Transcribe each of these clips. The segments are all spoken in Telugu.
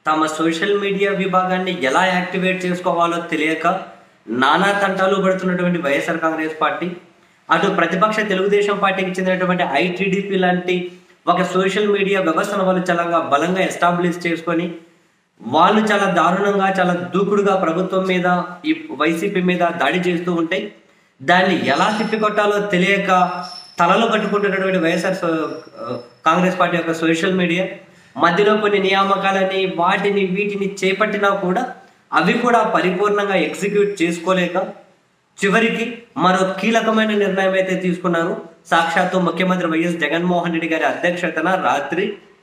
తమ సోషల్ మీడియా విభాగాన్ని ఎలా యాక్టివేట్ చేసుకోవాలో తెలియక నానా తంటాలు పడుతున్నటువంటి వైఎస్ఆర్ కాంగ్రెస్ పార్టీ అటు ప్రతిపక్ష తెలుగుదేశం పార్టీకి చెందినటువంటి ఐటీడీపీ లాంటి ఒక సోషల్ మీడియా వ్యవస్థను వాళ్ళు చాలా బలంగా ఎస్టాబ్లిష్ చేసుకొని వాళ్ళు చాలా దారుణంగా చాలా దూకుడుగా ప్రభుత్వం మీద ఈ వైసీపీ మీద దాడి చేస్తూ ఉంటే దాన్ని ఎలా తిప్పికొట్టాలో తెలియక తలలు కట్టుకుంటున్నటువంటి వైఎస్ఆర్ సో- కాంగ్రెస్ పార్టీ యొక్క సోషల్ మీడియా మధ్యలో కొన్ని నియామకాలని వాటిని వీటిని చేపట్టినా కూడా అవి కూడా పరిపూర్ణంగా ఎగ్జిక్యూట్ చేసుకోలేక చివరికి మరో కీలకమైన నిర్ణయం అయితే తీసుకున్నారు సాక్షాత్తు ముఖ్యమంత్రి వైఎస్ జగన్మోహన్ రెడ్డి గారి అధ్యక్షతన రాత్రి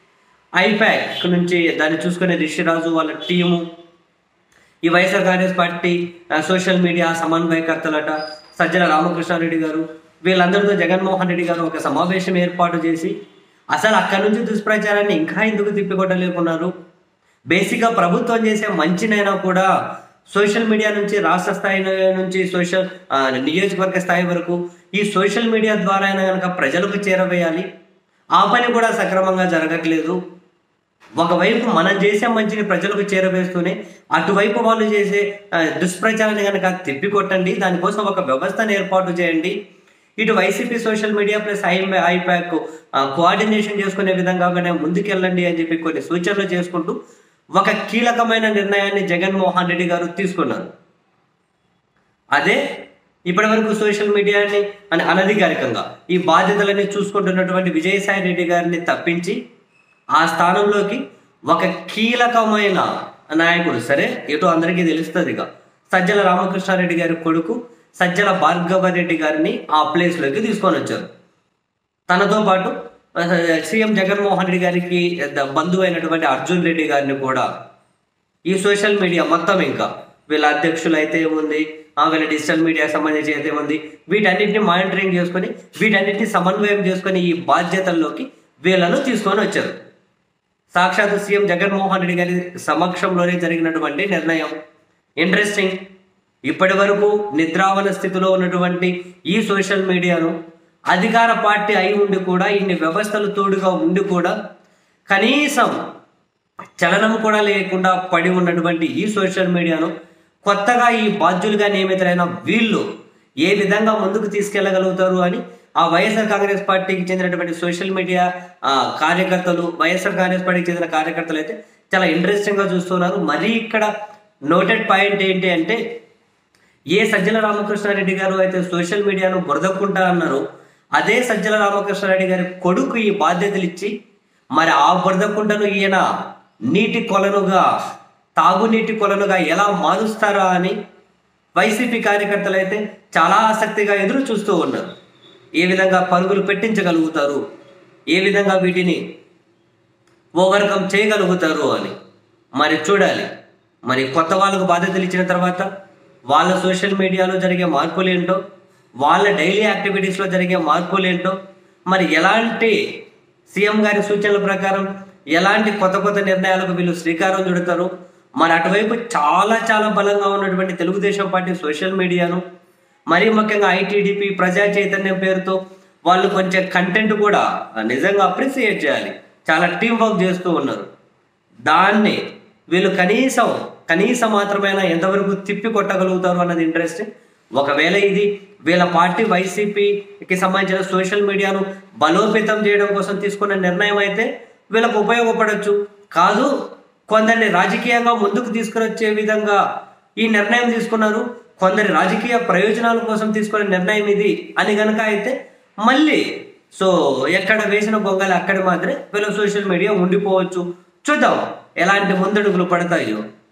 ఐపాక్ నుంచి దాన్ని చూసుకునే రిషిరాజు వాళ్ళ టీము ఈ వైఎస్ఆర్ కాంగ్రెస్ పార్టీ ఆ, సోషల్ మీడియా సమన్వయకర్తలట సజ్జల రామకృష్ణారెడ్డి గారు వీళ్ళందరితో జగన్మోహన్ రెడ్డి గారు ఒక సమావేశం ఏర్పాటు చేసి అసలు అక్కడి నుంచి దుష్ప్రచారాన్ని ఇంకా ఎందుకు తిప్పికొట్టలేకున్నారు బేసిక్గా ప్రభుత్వం చేసే మంచినైనా కూడా సోషల్ మీడియా నుంచి రాష్ట్ర స్థాయి నుంచి సోషల్ ఆ, నియోజకవర్గ స్థాయి వరకు ఈ సోషల్ మీడియా ద్వారా అయినా కనుక ప్రజలకు చేరవేయాలి ఆ పని కూడా సక్రమంగా జరగట్లేదు ఒకవైపు మనం చేసే మంచిని ప్రజలకు చేరవేస్తూనే అటువైపు వాళ్ళు చేసే ఆ, దుష్ప్రచారాన్ని కనుక తిప్పికొట్టండి దానికోసం ఒక వ్యవస్థను ఏర్పాటు చేయండి ఇటు YCP social media plus I IPAC coordination చేసుకునే విధంగానే ముందుకెళ్ళండి అని చెప్పి కొన్ని సూచనలు చేసుకుంటూ ఒక కీలకమైన నిర్ణయాన్ని జగన్మోహన్ రెడ్డి గారు తీసుకున్నారు అదే ఇప్పటి వరకు సోషల్ మీడియాని అని అనధికారికంగా ఈ బాధ్యతలని చూసుకుంటున్నటువంటి విజయసాయి రెడ్డి గారిని తప్పించి ఆ స్థానంలోకి ఒక కీలకమైన నాయకుడు సరే ఎటు అందరికీ తెలుస్తుంది ఇక సజ్జల రామకృష్ణారెడ్డి గారి కొడుకు సజ్జల భార్గవ రెడ్డి గారిని ఆ ప్లేస్లోకి తీసుకొని వచ్చారు తనతో పాటు ఆ, సీఎం జగన్మోహన్ రెడ్డి గారికి ద- బంధువు అయినటువంటి అర్జున్ రెడ్డి గారిని కూడా ఈ సోషల్ మీడియా మొత్తం ఇంకా వీళ్ళ అధ్యక్షులు అయితే ఏముంది ఆ వీళ్ళ డిజిటల్ మీడియా సంబంధించి అయితే ఉంది వీటన్నిటిని మానిటరింగ్ చేసుకొని వీటన్నిటిని సమన్వయం చేసుకొని ఈ బాధ్యతల్లోకి వీళ్ళను తీసుకొని వచ్చారు సాక్షాత్ సీఎం జగన్మోహన్ రెడ్డి గారి సమక్షంలోనే జరిగినటువంటి నిర్ణయం ఇంట్రెస్టింగ్ ఇప్పటి వరకు నిద్రావన స్థితిలో ఉన్నటువంటి ఈ సోషల్ మీడియాను అధికార పార్టీ అయి ఉండి కూడా ఇన్ని వ్యవస్థలు తోడుగా ఉండి కూడా కనీసం చలనం కూడా లేకుండా పడి ఉన్నటువంటి ఈ సోషల్ మీడియాను కొత్తగా ఈ బాధ్యులుగా నియమితులైన వీళ్ళు ఏ విధంగా ముందుకు తీసుకెళ్లగలుగుతారు అని ఆ వైఎస్ఆర్ కాంగ్రెస్ పార్టీకి చెందినటువంటి సోషల్ మీడియా ఆ, కార్యకర్తలు వైఎస్ఆర్ కాంగ్రెస్ పార్టీకి చెందిన కార్యకర్తలు అయితే చాలా ఇంట్రెస్టింగ్ గా చూస్తున్నారు మరీ ఇక్కడ నోటెడ్ పాయింట్ ఏంటి అంటే ఏ సజ్జల రామకృష్ణారెడ్డి గారు అయితే సోషల్ మీడియాను బురదక్కుంటా అన్నారు అదే సజ్జల రామకృష్ణారెడ్డి గారి కొడుకు ఈ బాధ్యతలు ఇచ్చి మరి ఆ బురదకుంటను ఈయన నీటి కొలనుగా తాగునీటి కొలనుగా ఎలా మారుస్తారా అని వైసీపీ కార్యకర్తలు అయితే చాలా ఆసక్తిగా ఎదురు చూస్తూ ఉన్నారు ఏ విధంగా పరుగులు పెట్టించగలుగుతారు ఏ విధంగా వీటిని ఓవర్కమ్ చేయగలుగుతారు అని మరి చూడాలి మరి కొత్త వాళ్ళకు బాధ్యతలు ఇచ్చిన తర్వాత వాళ్ళ సోషల్ మీడియాలో జరిగే మార్పులు ఏంటో వాళ్ళ డైలీ యాక్టివిటీస్లో జరిగే మార్పులు ఏంటో మరి ఎలాంటి సీఎం గారి సూచనల ప్రకారం ఎలాంటి కొత్త కొత్త నిర్ణయాలకు వీళ్ళు శ్రీకారం చుడతారు మరి అటువైపు చాలా చాలా బలంగా ఉన్నటువంటి తెలుగుదేశం పార్టీ సోషల్ మీడియాను మరీ ముఖ్యంగా ఐటీడీపీ ప్రజా చైతన్యం పేరుతో వాళ్ళు కొంచెం కంటెంట్ కూడా నిజంగా అప్రిసియేట్ చేయాలి చాలా టీం వర్క్ చేస్తూ ఉన్నారు దాన్ని వీళ్ళు కనీసం కనీసం మాత్రమేనా ఎంతవరకు తిప్పి కొట్టగలుగుతారు అన్నది ఇంట్రెస్ట్ ఒకవేళ ఇది వీళ్ళ పార్టీ వైసీపీకి సంబంధించిన సోషల్ మీడియాను బలోపేతం చేయడం కోసం తీసుకున్న నిర్ణయం అయితే వీళ్ళకు ఉపయోగపడవచ్చు కాదు కొందరిని రాజకీయంగా ముందుకు తీసుకుని వచ్చే విధంగా ఈ నిర్ణయం తీసుకున్నారు కొందరి రాజకీయ ప్రయోజనాల కోసం తీసుకునే నిర్ణయం ఇది అని గనక అయితే మళ్ళీ సో ఎక్కడ వేసిన గొంగలు అక్కడ మాత్రమే వీళ్ళ సోషల్ మీడియా ఉండిపోవచ్చు చూద్దాం ఎలాంటి ముందడుగులు పడతాయో